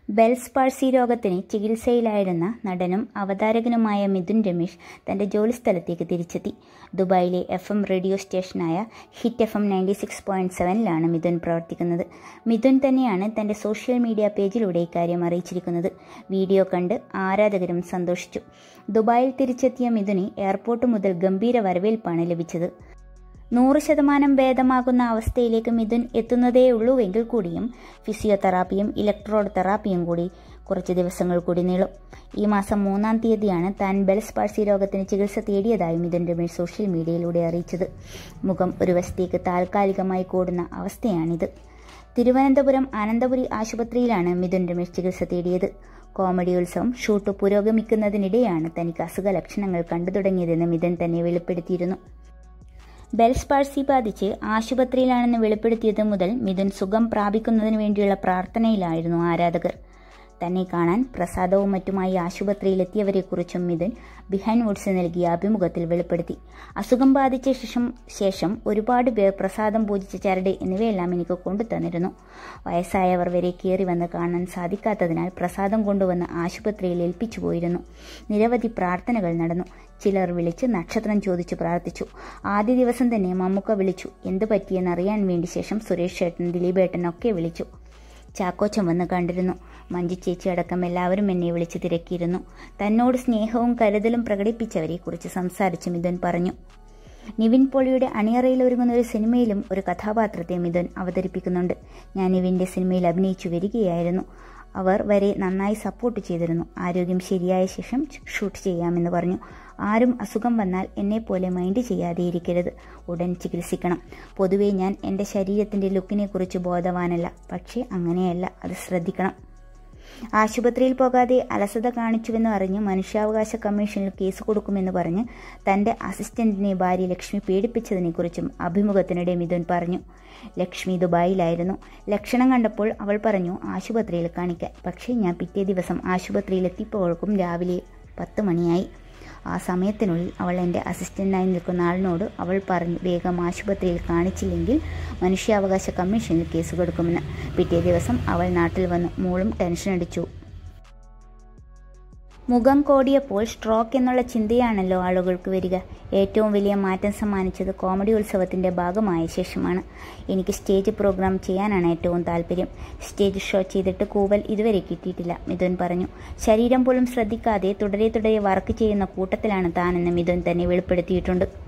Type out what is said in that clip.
bells Parsi രോഗത്തിന് ചികിത്സയിലായിരുന്ന നടനും അവതാരകനുമായ മിഥുൻ രമേശ് തന്റെ ജോലിസ്ഥലത്തേക്ക് തിരിച്ചെത്തി ദുബായിലെ എഫ് എം റേഡിയോ സ്റ്റേഷനായ hit F M ninety six point സെവനിലാണ് മിഥുൻ പ്രവർത്തിക്കുന്നത് മിഥുൻ തന്നെയാണ് തന്റെ സോഷ്യൽ മീഡിയ പേജിലൂടെ ഇക്കാര്യം അറിയിച്ചിരിക്കുന്നത് വീഡിയോ കണ്ട് ആരാധകരും സന്തോഷിച്ചു ദുബായിൽ തിരിച്ചെത്തിയ മിഥുന് എയർപോർട്ട് മുതൽ ഗംഭീര വരവേൽപ്പാണ് ലഭിച്ചത് നൂറ് ശതമാനം ഭേദമാകുന്ന അവസ്ഥയിലേക്ക് മിഥുൻ എത്തുന്നതേയുള്ളൂവെങ്കിൽ കൂടിയും ഫിസിയോതെറാപ്പിയും ഇലക്ട്രോഡ് തെറാപ്പിയും കൂടി കുറച്ച് ദിവസങ്ങൾ കൂടി നീളും ഈ മാസം മൂന്നാം തീയതിയാണ് താൻ ബെൽസ് പാഴ്സി രോഗത്തിന് ചികിത്സ തേടിയതായി മിഥുൻ രമേശ് സോഷ്യൽ മീഡിയയിലൂടെ അറിയിച്ചത് മുഖം ഒരു വശത്തേക്ക് താൽക്കാലികമായി കൂടുന്ന അവസ്ഥയാണിത് തിരുവനന്തപുരം അനന്തപുരി ആശുപത്രിയിലാണ് മിഥുൻ രമേശ് ചികിത്സ തേടിയത് കോമഡി ഉത്സവം ഷൂട്ട് പുരോഗമിക്കുന്നതിനിടെയാണ് തനിക്ക് അസുഖ ലക്ഷണങ്ങൾ കണ്ടു തുടങ്ങിയതെന്ന് മിഥുൻ തന്നെ വെളിപ്പെടുത്തിയിരുന്നു ബെൽസ് പാഴ്സി ബാധിച്ച് ആശുപത്രിയിലാണെന്ന് വെളിപ്പെടുത്തിയത് മുതൽ മിഥുൻ സുഖം പ്രാപിക്കുന്നതിന് വേണ്ടിയുള്ള പ്രാർത്ഥനയിലായിരുന്നു ആരാധകർ തന്നെ കാണാൻ പ്രസാദവും മറ്റുമായി ആശുപത്രിയിലെത്തിയവരെക്കുറിച്ചും മിഥുൻ ബിഹൈൻഡ് വുഡ്സ് നൽകിയ അഭിമുഖത്തിൽ വെളിപ്പെടുത്തി അസുഖം ബാധിച്ച ശേഷം ശേഷം ഒരുപാട് പേർ പ്രസാദം പൂജിച്ച ചരട് എന്നിവയെല്ലാം എനിക്ക് കൊണ്ടുതന്നിരുന്നു വയസ്സായവർ വരെ കയറി വന്ന് കാണാൻ സാധിക്കാത്തതിനാൽ പ്രസാദം കൊണ്ടുവന്ന് ആശുപത്രിയിൽ ഏൽപ്പിച്ചു പോയിരുന്നു നിരവധി പ്രാർത്ഥനകൾ നടന്നു ചിലർ വിളിച്ച് നക്ഷത്രം ചോദിച്ചു പ്രാർത്ഥിച്ചു ആദ്യ ദിവസം തന്നെ മമ്മുക്ക വിളിച്ചു എന്ത് പറ്റിയെന്നറിയാൻ വേണ്ടി ശേഷം സുരേഷ് ചേട്ടൻ ദിലീപേട്ടൻ ഒക്കെ വിളിച്ചു ചാക്കോച്ചൻ വന്ന് കണ്ടിരുന്നു മഞ്ജു ചേച്ചി അടക്കം എല്ലാവരും എന്നെ വിളിച്ച് തിരക്കിയിരുന്നു തന്നോട് സ്നേഹവും കരുതലും പ്രകടിപ്പിച്ചവരെക്കുറിച്ച് സംസാരിച്ച് മിഥുൻ പറഞ്ഞു നിവിൻ പോളിയുടെ അണിയറയിൽ ഒരുങ്ങുന്ന ഒരു സിനിമയിലും ഒരു കഥാപാത്രത്തെ മിഥുൻ അവതരിപ്പിക്കുന്നുണ്ട് ഞാൻ നിവിൻ്റെ സിനിമയിൽ അഭിനയിച്ചു വരികയായിരുന്നു അവർ വരെ നന്നായി സപ്പോർട്ട് ചെയ്തിരുന്നു ആരോഗ്യം ശരിയായ ശേഷം ഷൂട്ട് ചെയ്യാമെന്ന് പറഞ്ഞു ആരും അസുഖം വന്നാൽ എന്നെപ്പോലെ മൈൻഡ് ചെയ്യാതെ ഇരിക്കരുത് ഉടൻ ചികിത്സിക്കണം പൊതുവേ ഞാൻ എൻ്റെ ശരീരത്തിൻ്റെ ലുക്കിനെക്കുറിച്ച് ബോധവാനല്ല പക്ഷേ അങ്ങനെയല്ല അത് ശ്രദ്ധിക്കണം ആശുപത്രിയിൽ പോകാതെ അലസത കാണിച്ചുവെന്ന് അറിഞ്ഞ് മനുഷ്യാവകാശ കമ്മീഷനിൽ കേസ് കൊടുക്കുമെന്ന് പറഞ്ഞ് തന്റെ അസിസ്റ്റന്റിനെ ഭാര്യ ലക്ഷ്മി പീഡിപ്പിച്ചതിനെക്കുറിച്ചും അഭിമുഖത്തിനിടെ മിഥുൻ പറഞ്ഞു ലക്ഷ്മി ദുബായിലായിരുന്നു ലക്ഷണം കണ്ടപ്പോൾ അവൾ പറഞ്ഞു ആശുപത്രിയിൽ കാണിക്കാൻ പക്ഷേ ഞാൻ പിറ്റേ ദിവസം ആശുപത്രിയിൽ എത്തിയപ്പോഴേക്കും രാവിലെ പത്ത് മണിയായി ആ സമയത്തിനുള്ളിൽ അവൾ എൻ്റെ അസിസ്റ്റൻ്റായി നിൽക്കുന്ന ആളിനോട് അവൾ പറഞ്ഞു വേഗം ആശുപത്രിയിൽ കാണിച്ചില്ലെങ്കിൽ മനുഷ്യാവകാശ കമ്മീഷനിൽ കേസ് കൊടുക്കുമെന്ന് പിറ്റേ ദിവസം അവൾ നാട്ടിൽ വന്നു മോളും ടെൻഷൻ അടിച്ചു മുഖം കോടിയപ്പോൾ സ്ട്രോക്ക് എന്നുള്ള ചിന്തയാണല്ലോ ആളുകൾക്ക് വരിക ഏറ്റവും വലിയ മാറ്റം സമ്മാനിച്ചത് കോമഡി ഉത്സവത്തിൻ്റെ ഭാഗമായ ശേഷമാണ് എനിക്ക് സ്റ്റേജ് പ്രോഗ്രാം ചെയ്യാനാണ് ഏറ്റവും താല്പര്യം സ്റ്റേജ് ഷോ ചെയ്തിട്ട് കൂവൽ ഇതുവരെ കിട്ടിയിട്ടില്ല മിഥുൻ പറഞ്ഞു ശരീരം പോലും ശ്രദ്ധിക്കാതെ തുടരെ തുടരെ വർക്ക് ചെയ്യുന്ന കൂട്ടത്തിലാണ് താനെന്ന് മിഥുൻ തന്നെ വെളിപ്പെടുത്തിയിട്ടുണ്ട്